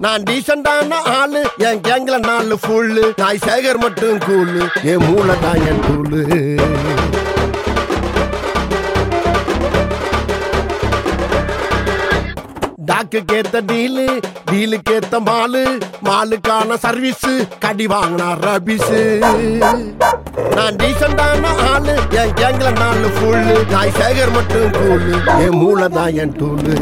நான் டீசெண்டான ஆளு என் கேங்ல நாலு ஃபுல்லு நாய் சேகர் மட்டும் கூலு என் மூளை தான் என் டூலு டாக்கு கேத்த டீலு டீலு கேத்த மாலு மாலுக்கான சர்வீஸ் கடி வாங்கினா ரபிஸு நான் டீசெண்டான ஆளு என் கேங்ல நாலு ஃபுல்லு நாய் சேகர் மட்டும் கூலு என் மூளை தான் என் டூலு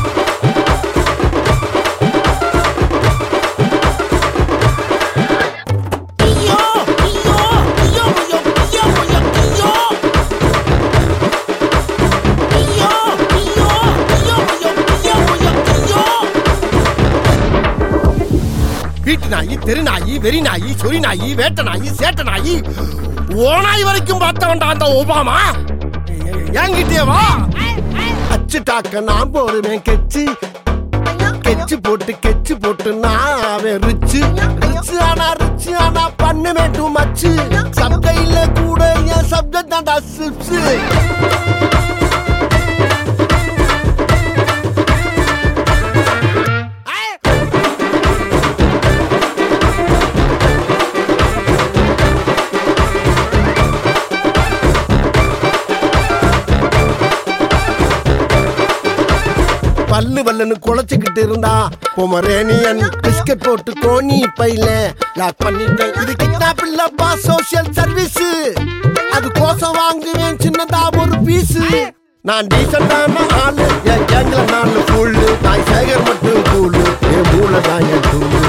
வீட்டு நாயி தெரு நாயி வெறி நாயி சொறி நாயி வேட்ட நாயி சேட்ட நாயி ஓனாய் வரைக்கும் பார்த்தவன்டா அந்த ஒபாமா என்கிட்டயே வா அச்சு டாக்க நான் போடுவேன் கெச்சு கெச்சு போட்டு கெச்சு போட்டு நான் அவன் ரிச்சு ரிச்சு ஆனா ரிச்சு ஆனா பண்ணுவேன் டூ மச்சு சப்தையில கூட என் சப்த தாண்டா சிப்ஸ் பல்லு வல்லன்னு குலைச்சுக்கிட்டு இருந்தா பொமரேனியன் பிஸ்கட் போட்டு கோணி பையில லாக் பண்ணிட்டேன் இது கிட்னாப் இல்லப்பா சோசியல் சர்வீஸ் அது கோசம் வாங்குவேன் சின்னதா ஒரு பீஸ் நான் டீசெண்டான ஆளு என் கேங்ல நாலு ஃபுல்லு நான் சேகர் மட்டும் கூலு என் மூளை தான் என் டூலு